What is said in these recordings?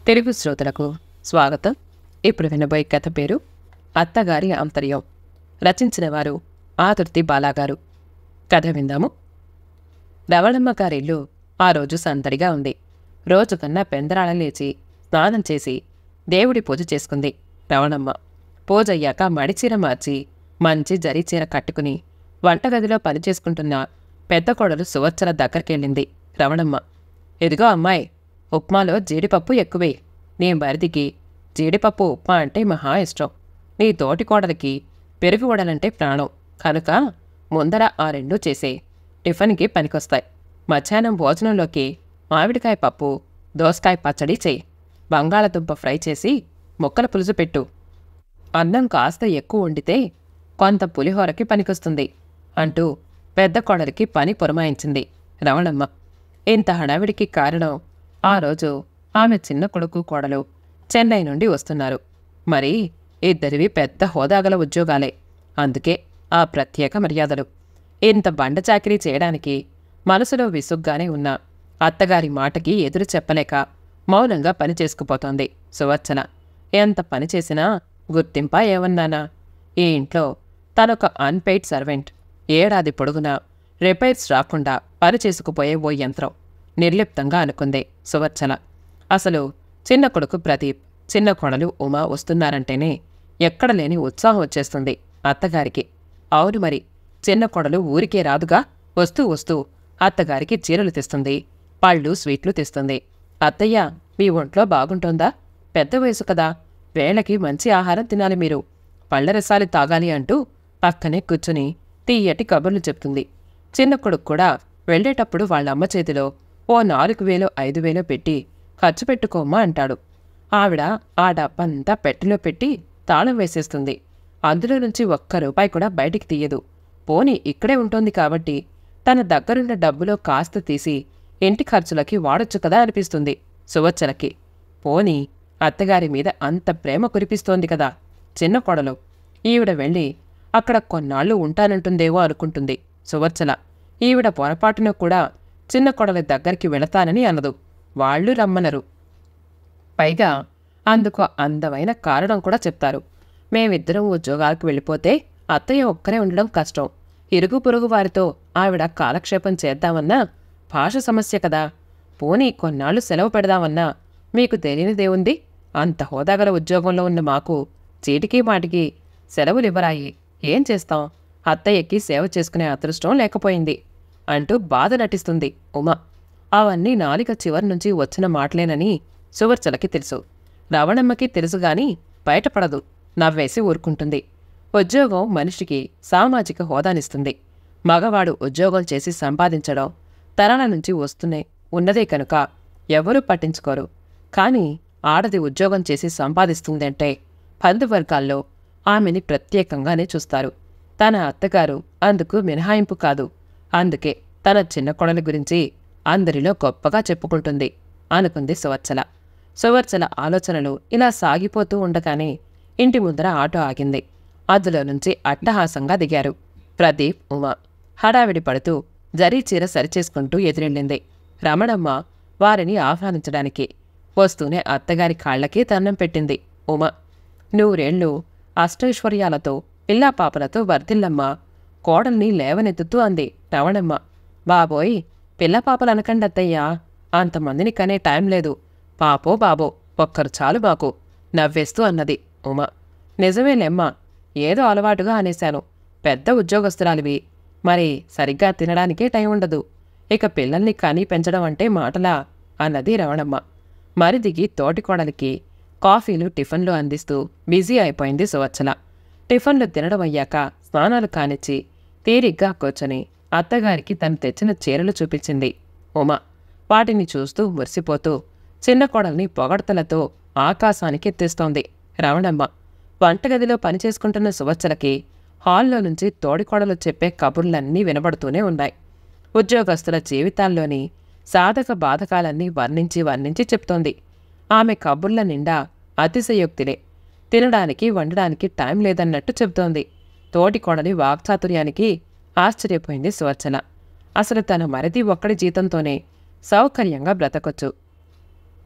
తెలుగు శ్రోతలకు స్వాగతం ఇప్పుడు వినబోయే కథ పేరు అత్తగారి ఆంతర్యం రచించిన వారు ఆదుర్తి బాలాగారు కథ విందాము రవణమ్మ గారిల్లు ఆ రోజు సందడిగా ఉంది రోజు కన్నా పెందరాళ లేచి స్నానం చేసి దేవుడి పూజ చేసుకుంది రవణమ్మ పూజ అయ్యాక మడిచీర మార్చి మంచి జరీ చీర కట్టుకుని వంటగదిలో పనిచేసుకుంటున్న పెద్ద కోడలు సువత్సల దగ్గరికెళ్ళింది రవణమ్మ ఇదిగో అమ్మాయి ఉప్మాలో జీడిపప్పు ఎక్కువే నీ మరిదికి జీడిపప్పు ఉప్మా అంటే మహా ఇష్టం నీ తోటి కోడలికి పెరుగు వడలంటే ప్రాణం కనుక ముందర ఆ రెండు చేసే టిఫిన్కి పనికొస్తాయి మధ్యాహ్నం భోజనంలోకి మామిడికాయ పప్పు దోసకాయ పచ్చడి చేయి బంగాళదుంప ఫ్రై చేసి ముక్కల పులుసు పెట్టు అన్నం కాస్త ఎక్కువ వండితే కొంత పులిహోరకి పనికొస్తుంది అంటూ పెద్ద కోడలికి పని పురమాయించింది రవణమ్మ ఇంత హడావిడికి కారణం ఆ రోజు ఆమె చిన్న కొడుకు కోడలు చెన్నై నుండి వస్తున్నారు మరి ఇద్దరివి పెద్ద హోదాగల ఉద్యోగాలే అందుకే ఆ ప్రత్యేక మర్యాదలు ఇంత బండ చాకిరీ చేయడానికి మనసులో విసుగ్గానే ఉన్న అత్తగారి మాటకి ఎదురు చెప్పలేక మౌనంగా పని చేసుకుపోతోంది సువచ్చన ఎంత పని చేసినా గుర్తింప ఏమన్నానా ఈ ఇంట్లో తనొక అన్పెయిడ్ సర్వెంట్ ఏడాది పొడుగునా రిపైర్స్ రాకుండా పని చేసుకుపోయే ఓ యంత్రం నిర్లిప్తంగా అనుకుంది సువర్చన అసలు చిన్న కొడుకు ప్రదీప్ చిన్న కొడలు ఉమా వస్తున్నారంటేనే ఎక్కడ లేని ఉత్సాహం వచ్చేస్తుంది అత్తగారికి అవును మరి చిన్న కొడలు ఊరికే రాదుగా వస్తూ వస్తూ అత్తగారికి చీరలు తెస్తుంది పళ్ళు స్వీట్లు తెస్తుంది అత్తయ్య మీ ఒంట్లో బాగుంటోందా పెద్ద వయసు కదా వేళకి మంచి ఆహారం తినాలి మీరు పళ్ళ రసాలు తాగాలి అంటూ పక్కనే కూర్చుని తీయటి కబుర్లు చెప్తుంది చిన్న కొడుకు కూడా వెళ్ళేటప్పుడు వాళ్ళ అమ్మ చేతిలో ఓ నాలుగు వేలు ఐదు వేలు పెట్టి ఖర్చు పెట్టుకోమ్మా అంటాడు ఆవిడ ఆ డబ్బంతా పెట్టెలో పెట్టి తాళం వేసేస్తుంది అందులో నుంచి ఒక్క రూపాయి కూడా బయటికి తీయదు పోని ఇక్కడే ఉంటుంది కాబట్టి తన దగ్గరున్న డబ్బులో కాస్త తీసి ఇంటి ఖర్చులకి వాడొచ్చు కదా అనిపిస్తుంది సువచ్చలకి పోని అత్తగారి మీద అంత ప్రేమ కురిపిస్తోంది కదా చిన్న కొడలు ఈవిడ వెళ్ళి అక్కడ కొన్నాళ్ళు ఉంటానంటుందేవో అనుకుంటుంది సువర్చల ఈవిడ పొరపాటున కూడా చిన్న కొడల దగ్గరికి వెళతానని అనదు వాళ్ళు రమ్మనరు పైగా అందుకు అందమైన కారణం కూడా చెప్తారు మేమిద్దరం ఉద్యోగాలకు వెళ్ళిపోతే అత్తయ్య ఒక్కరే ఉండడం కష్టం ఇరుగు పొరుగు వారితో ఆవిడ కాలక్షేపం చేద్దామన్నా భాష సమస్య కదా పోనీ కొన్నాళ్ళు సెలవు పెడదామన్నా మీకు తెలియనిదేముంది అంత హోదాగల ఉద్యోగంలో ఉన్న మాకు చీటికి మాటికి సెలవులు ఇవ్వరాయి ఏం చేస్తాం అత్తయ్యకి సేవ చేసుకునే అదృష్టం లేకపోయింది అంటూ బాధ నటిస్తుంది ఉమ అవన్నీ నాలిక చివరి నుంచి వచ్చిన మాటలేనని సువర్చలకి తెలుసు రవణమ్మకి తెలుసు గాని బయటపడదు నవ్వేసి ఊరుకుంటుంది ఉద్యోగం మనిషికి సామాజిక హోదానిస్తుంది మగవాడు ఉద్యోగం చేసి సంపాదించడం తరాల నుంచి వస్తూనే ఉన్నదే కనుక ఎవరూ పట్టించుకోరు కానీ ఆడది ఉద్యోగం చేసి సంపాదిస్తుందంటే బంధువర్గాల్లో ఆమెని ప్రత్యేకంగానే చూస్తారు తన అత్తగారు అందుకు మినహాయింపు కాదు అందుకే తన చిన్న కొడల గురించి అందరిలో గొప్పగా చెప్పుకుంటుంది అనుకుంది సువర్చల సువర్చల ఆలోచనలు ఇలా సాగిపోతూ ఉండగానే ఇంటి ముందర ఆటో ఆగింది అందులో నుంచి అట్టహాసంగా దిగారు ప్రదీప్ ఉమా హడావిడి పడుతూ జరీ చీర సరిచేసుకుంటూ ఎదురెళ్ళింది రమణమ్మ వారిని ఆహ్వానించడానికి వస్తూనే అత్తగారి కాళ్ళకి దండం పెట్టింది ఉమ నూరేళ్లు అష్టైశ్వర్యాలతో పిల్లా పాపలతో వర్ధిల్లమ్మ కోడల్ని లేవనెత్తుతూ అంది రవణమ్మ బాబోయ్ పిల్ల పాపలు అనకండి అత్తయ్యా అంతమందిని కనే టైం లేదు పాపో బాబో ఒక్కరు చాలు మాకు నవ్వేస్తూ అన్నది ఉమ నిజమేలేమ్మా ఏదో అలవాటుగా అనేశాను పెద్ద ఉద్యోగస్తురాలివి మరి సరిగ్గా తినడానికే టైం ఉండదు ఇక పిల్లల్ని కని పెంచడం అంటే మాటలా అన్నది రవణమ్మ మరి దిగి తోటికోడలికి కాఫీలు టిఫిన్లు అందిస్తూ బిజీ అయిపోయింది సువచ్చల టిఫిన్లు తినడం అయ్యాక స్నానాలు కానిచ్చి తీరిగ్గా కూర్చొని అత్తగారికి తను తెచ్చిన చీరలు చూపించింది ఉమ వాటిని చూస్తూ మురిసిపోతూ చిన్న కోడల్ని పొగడ్తలతో ఆకాశానికి ఎత్తేస్తోంది రవణమ్మ వంటగదిలో పనిచేసుకుంటున్న సువచ్చలకి హాల్లో నుంచి తోడికోడలు చెప్పే కబుర్లన్నీ వినబడుతూనే ఉన్నాయి ఉద్యోగస్తుల జీవితాల్లోని సాధక బాధకాలన్నీ వర్ణించి వర్ణించి చెప్తోంది ఆమె కబుర్ల నిండా అతిశయోక్తిలే తినడానికి వండడానికి టైం లేదన్నట్టు చెబుతోంది తోటి కొడలి వాక్చాతుర్యానికి ఆశ్చర్యపోయింది సువర్చన అసలు తన మరిది ఒక్కడి జీతంతోనే సౌకర్యంగా బ్రతకొచ్చు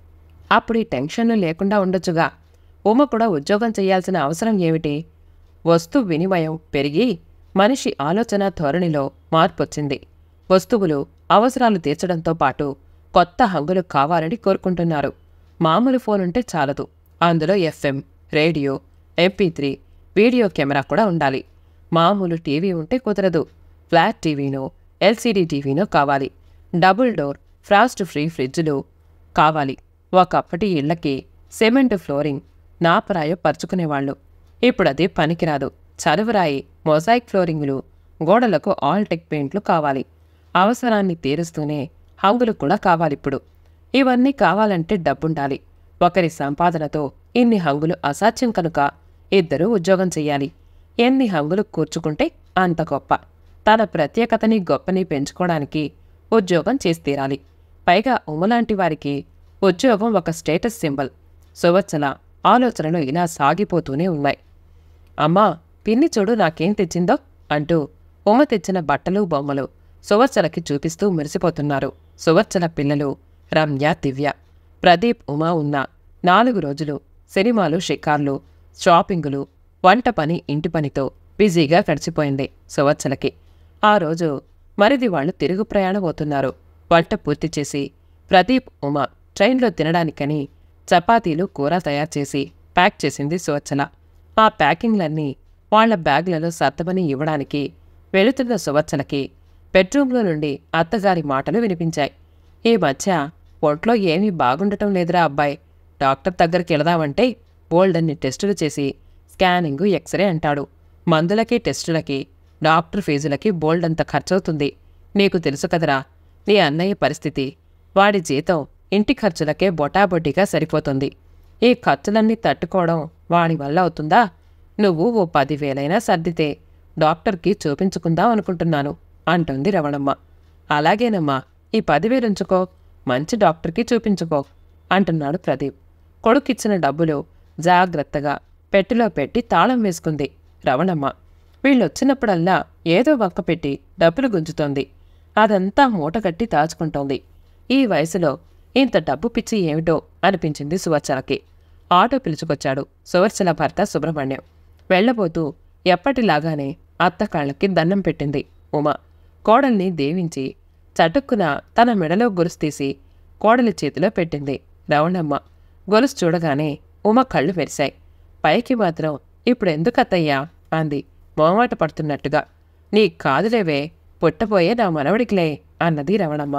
అప్పుడు ఈ టెన్షన్లు లేకుండా ఉండొచ్చుగా ఉమ కూడా ఉద్యోగం చేయాల్సిన అవసరం ఏమిటి వస్తు వినిమయం పెరిగి మనిషి ఆలోచన ధోరణిలో మార్పొచ్చింది వస్తువులు అవసరాలు తీర్చడంతో పాటు కొత్త హంగులు కావాలని కోరుకుంటున్నారు మామూలు ఫోన్ ఉంటే చాలదు అందులో FM radio MP three video camera కూడా ఉండాలి మామూలు టీవీ ఉంటే కుదరదు ఫ్లాట్ టీవీనో ఎల్సీడీ టీవీనో కావాలి డబుల్ డోర్ ఫ్రాస్ట్ ఫ్రీ ఫ్రిడ్జ్లు కావాలి ఒకప్పటి ఇళ్లకి సిమెంట్ ఫ్లోరింగ్ నాపరాయ పరుచుకునేవాళ్ళు ఇప్పుడు అది పనికిరాదు చలువరాయి మొజాయిక్ ఫ్లోరింగులు గోడలకు ఆల్టెక్ పెయింట్లు కావాలి అవసరాన్ని తీరుస్తూనే హంగులు కూడా కావాలిప్పుడు ఇవన్నీ కావాలంటే డబ్బుండాలి ఒకరి సంపాదనతో ఇన్ని హంగులు అసాధ్యం కనుక ఇద్దరూ ఉద్యోగం చెయ్యాలి ఎన్ని హంగులు కూర్చుకుంటే అంత గొప్ప తన ప్రత్యేకతని గొప్పని పెంచుకోవడానికి ఉద్యోగం చేసి తీరాలి పైగా ఉమలాంటి వారికి ఉద్యోగం ఒక స్టేటస్ సింబల్ సువత్సల ఆలోచనలు ఇలా సాగిపోతూనే ఉన్నాయి అమ్మా పిన్ని చూడు నాకేం తెచ్చిందో అంటూ ఉమ తెచ్చిన బట్టలు బొమ్మలు సువర్చలకి చూపిస్తూ మురిసిపోతున్నారు సువర్చల పిల్లలు రమ్య దివ్య ప్రదీప్ ఉమా ఉన్న నాలుగు రోజులు సినిమాలు షికార్లు షాపింగులు వంట పని ఇంటి పనితో బిజీగా గడిచిపోయింది సువర్చలకి ఆ రోజు మరిది వాళ్ళు తిరుగు ప్రయాణం అవుతున్నారు వంట పూర్తి చేసి ప్రదీప్ ఉమ ట్రైన్లో తినడానికని చపాతీలు కూర తయారు చేసి ప్యాక్ చేసింది సువచ్చల ఆ ప్యాకింగ్లన్నీ వాళ్ళ బ్యాగ్లలో సర్దమని ఇవ్వడానికి వెళుతున్న సువచ్చలకి బెడ్రూమ్లో నుండి అత్తగారి మాటలు వినిపించాయి ఈ మధ్య ఒంట్లో ఏమీ బాగుండటం లేదురా అబ్బాయి డాక్టర్ దగ్గరికి వెళదామంటే బోల్డన్ని టెస్టులు చేసి స్కానింగు ఎక్స్రే అంటాడు మందులకి టెస్టులకి డాక్టర్ ఫీజులకి బోల్డంత ఖర్చవుతుంది నీకు తెలుసు కదరా నీ అన్నయ్య పరిస్థితి వాడి జీతం ఇంటి ఖర్చులకే బొటాబొటిగా సరిపోతుంది ఈ ఖర్చులన్నీ తట్టుకోవడం వాడి వల్ల అవుతుందా నువ్వు ఓ పదివేలైనా సర్దితే డాక్టర్కి చూపించుకుందాం అనుకుంటున్నాను అంటుంది రవణమ్మ అలాగేనమ్మా ఈ పదివేలుంచుకో మంచి డాక్టర్కి చూపించుకో అంటున్నాడు ప్రదీప్ కొడుకిచ్చిన డబ్బులు జాగ్రత్తగా పెట్టెలో పెట్టి తాళం వేసుకుంది రవణమ్మ వీళ్ళొచ్చినప్పుడల్లా ఏదో వంక పెట్టి డబ్బులు గుంజుతోంది అదంతా మూటగట్టి దాచుకుంటోంది ఈ వయసులో ఇంత డబ్బు పిచ్చి ఏమిటో అనిపించింది సువర్చలకి ఆటో పిలుచుకొచ్చాడు సువర్చల భర్త సుబ్రహ్మణ్యం వెళ్ళబోతూ ఎప్పటిలాగానే అత్త కాళ్ళకి దండం పెట్టింది ఉమ కోడల్ని దేవించి చటుక్కున తన మెడలో గొలుసు తీసి కోడలి చేతిలో పెట్టింది రవణమ్మ గొలుసు చూడగానే ఉమ కళ్ళు మెరిశాయి పైకి మాత్రం ఇప్పుడు అత్తయ్యా అంది మొహమాట పడుతున్నట్టుగా నీ కాదులేవే పుట్టపోయే నా మనవడికిలే అన్నది రవణమ్మ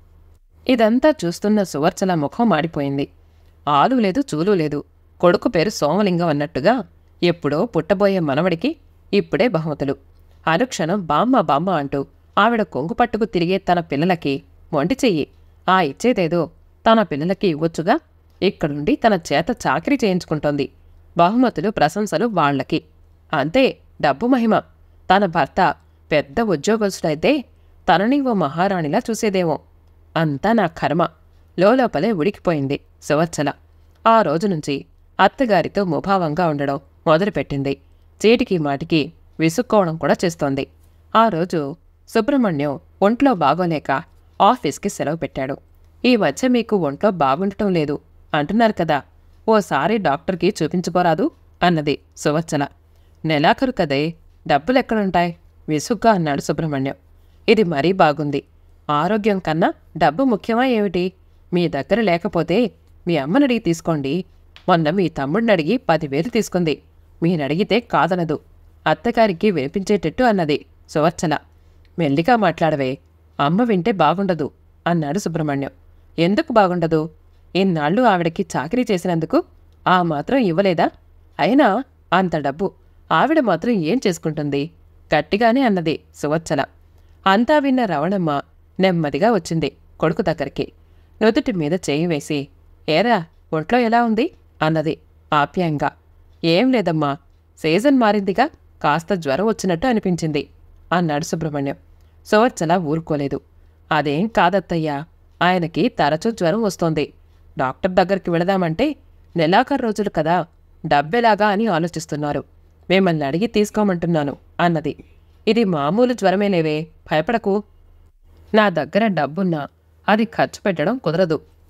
ఇదంతా చూస్తున్న సువర్చల ముఖం మాడిపోయింది ఆలు లేదు చూలు లేదు కొడుకు పేరు సోమలింగం అన్నట్టుగా ఎప్పుడో పుట్టబోయే మనవడికి ఇప్పుడే బహుమతులు అనుక్షణం బామ్మ బామ్మ అంటూ ఆవిడ కొంగు పట్టుకు తిరిగే తన పిల్లలకి మొండి చెయ్యి ఆ ఇచ్చేదేదో తన పిల్లలకి ఇవ్వొచ్చుగా ఇక్కడుండి తన చేత చాకరీ చేయించుకుంటోంది బహుమతులు ప్రశంసలు వాళ్ళకి అంతే డబ్బు మహిమ తన భర్త పెద్ద ఉద్యోగస్తుడైతే తనని ఓ మహారాణిలా చూసేదేమో అంతా నా కర్మ లోపలే ఉడికిపోయింది సువత్సల ఆ రోజు నుంచి అత్తగారితో ముభావంగా ఉండడం మొదలుపెట్టింది చీటికి మాటికి విసుక్కోవడం కూడా చేస్తోంది ఆ రోజు సుబ్రహ్మణ్యం ఒంట్లో బాగోలేక ఆఫీస్కి సెలవు పెట్టాడు ఈ మధ్య మీకు ఒంట్లో బాగుండటం లేదు అంటున్నారు కదా ఓసారి డాక్టర్కి చూపించుకోరాదు అన్నది సువత్సల నెలాఖరు కదే డబ్బులెక్కడుంటాయి విసుగ్గా అన్నాడు సుబ్రహ్మణ్యం ఇది మరీ బాగుంది ఆరోగ్యం కన్నా డబ్బు ముఖ్యమా ఏమిటి మీ దగ్గర లేకపోతే మీ అమ్మనడిగి తీసుకోండి మొన్న మీ తమ్ముడిని అడిగి పదివేలు తీసుకుంది మీనడిగితే కాదనదు అత్తగారికి వినిపించేటట్టు అన్నది సువర్చల మెల్లిగా మాట్లాడవే అమ్మ వింటే బాగుండదు అన్నాడు సుబ్రహ్మణ్యం ఎందుకు బాగుండదు ఇన్నాళ్ళు ఆవిడకి చాకరీ చేసినందుకు ఆ మాత్రం ఇవ్వలేదా అయినా అంత డబ్బు ఆవిడ మాత్రం ఏం చేసుకుంటుంది గట్టిగానే అన్నది సువత్సల అంతా విన్న రవణమ్మ నెమ్మదిగా వచ్చింది కొడుకు దగ్గరికి నుదుటి మీద చేయి వేసి ఏరా ఒంట్లో ఎలా ఉంది అన్నది ఆప్యాయంగా ఏం లేదమ్మా సీజన్ మారిందిగా కాస్త జ్వరం వచ్చినట్టు అనిపించింది అన్నాడు సుబ్రహ్మణ్యం సువర్చల ఊరుకోలేదు అదేం కాదత్తయ్యా ఆయనకి తరచూ జ్వరం వస్తోంది డాక్టర్ దగ్గరికి వెళదామంటే నెలాఖరు రోజులు కదా డబ్బెలాగా అని ఆలోచిస్తున్నారు మిమ్మల్ని అడిగి తీసుకోమంటున్నాను అన్నది ఇది మామూలు జ్వరమేలేవే భయపడకు నా దగ్గర డబ్బున్నా అది ఖర్చు పెట్టడం కుదరదు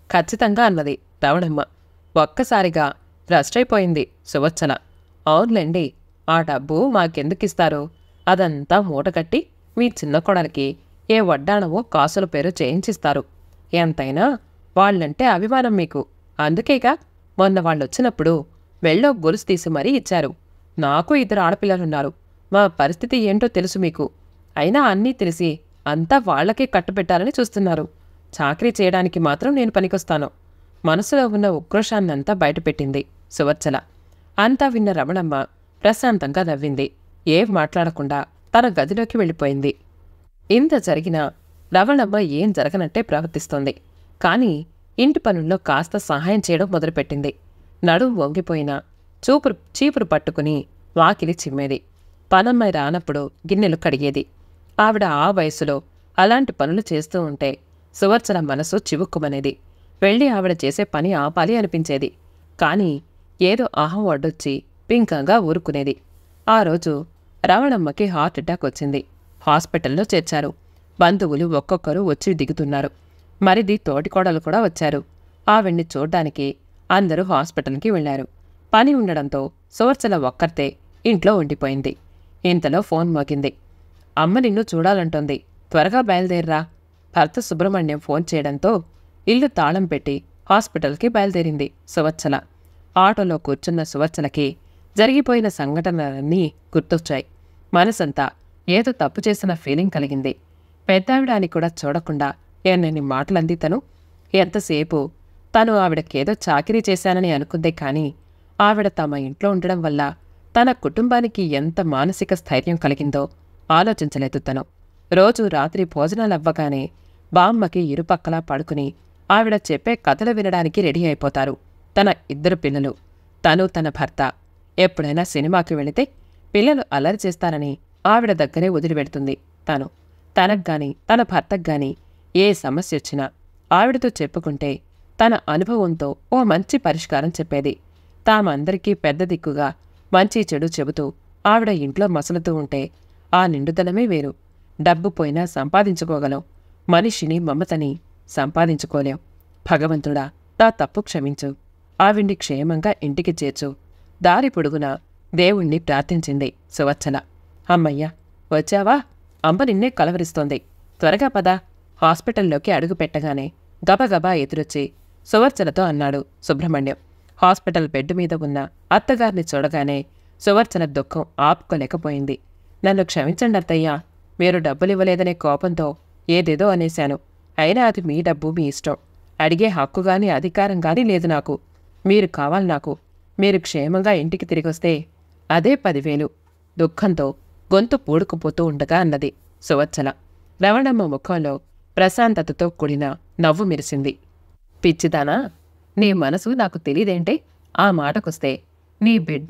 ఖచ్చితంగా అన్నది రవణమ్మ ఒక్కసారిగా ఫ్రస్ట్ అయిపోయింది సువత్సల అవునులేండి ఆ డబ్బు మాకెందుకిస్తారు అదంతా మూటకట్టి మీ చిన్న కొడలికి ఏ వడ్డాణమో కాసుల పేరు చేయించిస్తారు ఎంతైనా వాళ్ళంటే అభిమానం మీకు అందుకేగా మొన్న వాళ్ళొచ్చినప్పుడు వెళ్ళో గొలుసు తీసి మరీ ఇచ్చారు నాకు ఇద్దరు ఆడపిల్లలున్నారు మా పరిస్థితి ఏంటో తెలుసు మీకు అయినా అన్నీ తెలిసి అంతా వాళ్ళకే కట్టుబెట్టాలని చూస్తున్నారు చాకరీ చేయడానికి మాత్రం నేను పనికొస్తాను మనసులో ఉన్న ఉక్రోషాన్నంతా బయటపెట్టింది సువర్చల అంతా విన్న రమణమ్మ ప్రశాంతంగా నవ్వింది ఏం మాట్లాడకుండా తన గదిలోకి వెళ్ళిపోయింది ఇంత జరిగినా రవణమ్మ ఏం జరగనట్టే ప్రవర్తిస్తోంది కానీ ఇంటి పనుల్లో కాస్త సహాయం చేయడం మొదలుపెట్టింది నడుము వంగిపోయినా చూపురు చీపురు పట్టుకుని వాకిలి చిమ్మేది పనమ్మాయి రానప్పుడు గిన్నెలు కడిగేది ఆవిడ ఆ వయసులో అలాంటి పనులు చేస్తూ ఉంటే సువర్చన మనసు చివుక్కుమనేది వెళ్ళి ఆవిడ చేసే పని ఆపాలి అనిపించేది కానీ ఏదో అహం అడ్డొచ్చి పింకంగా ఊరుకునేది ఆ రోజు రవణమ్మకి హార్ట్ అటాక్ వచ్చింది హాస్పిటల్లో చేర్చారు బంధువులు ఒక్కొక్కరు వచ్చి దిగుతున్నారు మరిది తోటికోడలు కూడా వచ్చారు ఆవిడ్ని చూడ్డానికి అందరూ హాస్పిటల్కి వెళ్లారు పని ఉండడంతో సువర్చల ఒక్కర్తే ఇంట్లో ఉండిపోయింది ఇంతలో ఫోన్ మోగింది అమ్మ నిన్ను చూడాలంటోంది త్వరగా బయలుదేర్రా భర్త సుబ్రహ్మణ్యం ఫోన్ చేయడంతో ఇల్లు తాళం పెట్టి హాస్పిటల్కి బయలుదేరింది సువత్సల ఆటోలో కూర్చున్న సువత్సలకి జరిగిపోయిన సంఘటనలన్నీ గుర్తొచ్చాయి మనసంతా ఏదో తప్పు చేసిన ఫీలింగ్ కలిగింది పెద్దావిడాని కూడా చూడకుండా ఎన్నెన్ని మాటలంది తను ఎంతసేపు తను ఆవిడకేదో చాకిరీ చేశానని అనుకుందే కాని ఆవిడ తమ ఇంట్లో ఉండడం వల్ల తన కుటుంబానికి ఎంత మానసిక స్థైర్యం కలిగిందో ఆలోచించలేదు తను రోజు రాత్రి భోజనాలవ్వగానే బామ్మకి ఇరుపక్కలా పడుకుని ఆవిడ చెప్పే కథలు వినడానికి రెడీ అయిపోతారు తన ఇద్దరు పిల్లలు తను తన భర్త ఎప్పుడైనా సినిమాకి వెళితే పిల్లలు అల్లరి చేస్తారని ఆవిడ దగ్గరే వదిలిపెడుతుంది తను తనకు గాని తన భర్తకు గాని ఏ సమస్య వచ్చినా ఆవిడతో చెప్పుకుంటే తన అనుభవంతో ఓ మంచి పరిష్కారం చెప్పేది తామందరికీ పెద్ద దిక్కుగా మంచి చెడు చెబుతూ ఆవిడ ఇంట్లో మసలుతూ ఉంటే ఆ నిండుదనమే వేరు డబ్బు పోయినా సంపాదించుకోగలం మనిషిని మమతని సంపాదించుకోలేం భగవంతుడా నా తప్పు క్షమించు ఆవిడ్ని క్షేమంగా ఇంటికి చేర్చు దారి పొడుగునా దేవుణ్ణి ప్రార్థించింది సువత్సల అమ్మయ్యా వచ్చావా అమ్మ నిన్నే కలవరిస్తోంది త్వరగా పద హాస్పిటల్లోకి అడుగు పెట్టగానే గబగబా ఎదురొచ్చి సువర్చలతో అన్నాడు సుబ్రహ్మణ్యం హాస్పిటల్ బెడ్ మీద ఉన్న అత్తగారిని చూడగానే సువర్చన దుఃఖం ఆపుకోలేకపోయింది నన్ను క్షమించండి అత్తయ్యా మీరు డబ్బులివ్వలేదనే కోపంతో ఏదేదో అనేశాను అయినా అది మీ డబ్బు మీ ఇష్టం అడిగే హక్కు గాని అధికారం గాని లేదు నాకు మీరు కావాలి నాకు మీరు క్షేమంగా ఇంటికి తిరిగొస్తే అదే పదివేలు దుఃఖంతో గొంతు పూడుకుపోతూ ఉండగా అన్నది సువత్సల రవణమ్మ ముఖంలో ప్రశాంతతతో కూడిన నవ్వు మెరిసింది పిచ్చిదానా నీ మనసు నాకు తెలియదేంటే ఆ మాటకొస్తే నీ బిడ్డ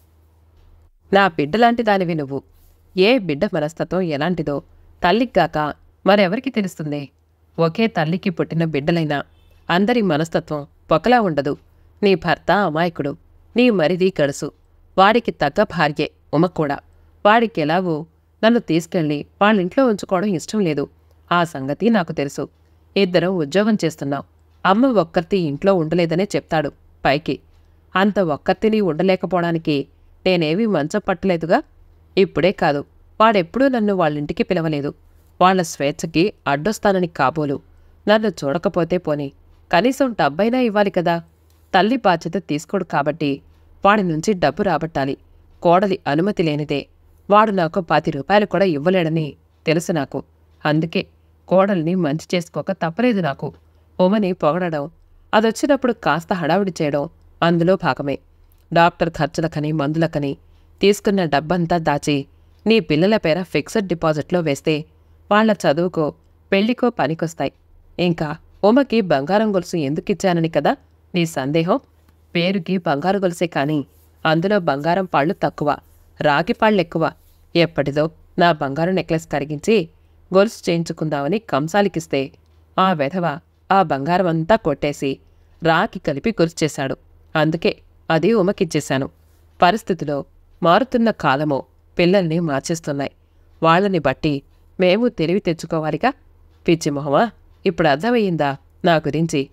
నా బిడ్డలాంటి దానివి నువ్వు ఏ బిడ్డ మనస్తత్వం ఎలాంటిదో తల్లిగాక మరెవరికి తెలుస్తుంది ఒకే తల్లికి పుట్టిన బిడ్డలైనా అందరి మనస్తత్వం ఒకలా ఉండదు నీ భర్త అమాయకుడు నీ మరిది గడుసు వాడికి తగ్గ భార్యే ఉమ కూడా వాడికి ఎలాగో నన్ను తీసుకెళ్ళి వాళ్ళింట్లో ఉంచుకోవడం ఇష్టం లేదు ఆ సంగతి నాకు తెలుసు ఇద్దరం ఉద్యోగం చేస్తున్నాం అమ్మ ఒక్కర్తి ఇంట్లో ఉండలేదనే చెప్తాడు పైకి అంత ఒక్కర్తిని ఉండలేకపోవడానికి నేనేమీ మంచం పట్టలేదుగా ఇప్పుడే కాదు వాడెప్పుడూ నన్ను వాళ్ళింటికి పిలవలేదు వాళ్ళ స్వేచ్ఛకి అడ్డొస్తానని కాబోలు నన్ను చూడకపోతే పోని కనీసం డబ్బైనా ఇవ్వాలి కదా తల్లి బాధ్యత తీసుకోడు కాబట్టి వాడి నుంచి డబ్బు రాబట్టాలి కోడలి అనుమతి లేనిదే వాడు నాకు పది రూపాయలు కూడా ఇవ్వలేడని తెలుసు నాకు అందుకే కోడల్ని మంచి చేసుకోక తప్పలేదు నాకు ఉమని పొగడడం అదొచ్చినప్పుడు కాస్త హడావిడి చేయడం అందులో భాగమే డాక్టర్ ఖర్చులకని మందులకని తీసుకున్న డబ్బంతా దాచి నీ పిల్లల పేర ఫిక్స్డ్ డిపాజిట్లో వేస్తే వాళ్ళ చదువుకో పెళ్లికో పనికొస్తాయి ఇంకా ఉమకి బంగారం గొలుసు ఎందుకిచ్చానని కదా నీ సందేహం పేరుకి బంగారు గొలుసే కానీ అందులో బంగారం పాళ్ళు తక్కువ రాగి పాళ్ళు ఎక్కువ ఎప్పటిదో నా బంగారు నెక్లెస్ కరిగించి గొలుసు చేయించుకుందామని కంసాలికిస్తే ఆ వెధవ ఆ బంగారం అంతా కొట్టేసి రాకి కలిపి గొలుసు చేశాడు అందుకే అది ఉమకిచ్చేశాను పరిస్థితిలో మారుతున్న కాలమో పిల్లల్ని మార్చేస్తున్నాయి వాళ్ళని బట్టి మేము తెలివి తెచ్చుకోవాలిగా పిచ్చి మొహమా ఇప్పుడు అర్థమయ్యిందా నా గురించి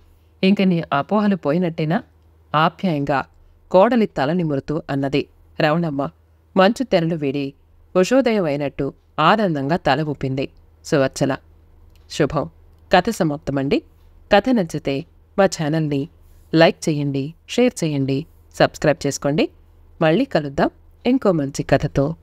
ఇంక నీ అపోహలు పోయినట్టేనా ఆప్యాయంగా కోడలి తల నిమురుతూ అన్నది రవణమ్మ మంచు తెరలు వీడి ఉషోదయం అయినట్టు ఆనందంగా తల ఊపింది సువత్సల శుభం కథ సమాప్తమండి కథ నచ్చితే మా ఛానల్ని లైక్ చేయండి షేర్ చేయండి సబ్స్క్రైబ్ చేసుకోండి మళ్ళీ కలుద్దాం ఇంకో మంచి కథతో